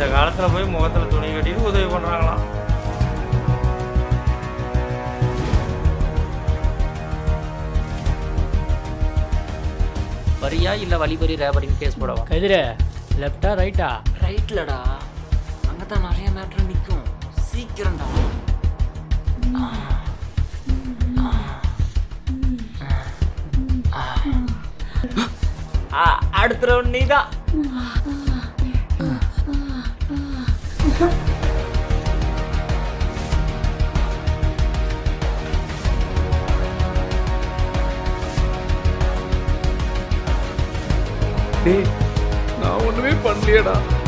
இந்த காலத்தில் போய் முகத்தில் துணி கட்டிட்டு உதவி பண்ணுறாங்களாம் வரியா இல்லை வழிபறி ரேபரிங் கேஸ் போடவா கதிரு லெஃப்டா ரைட்டா ரைட்லடா அங்கே தான் நிறைய மேட்ரு நிற்கும் சீக்கிரம்டா அடுத்த ரவுண்ட் நீ தான் டேய் நான் ஒண்ணுமே பண்ணலையேடா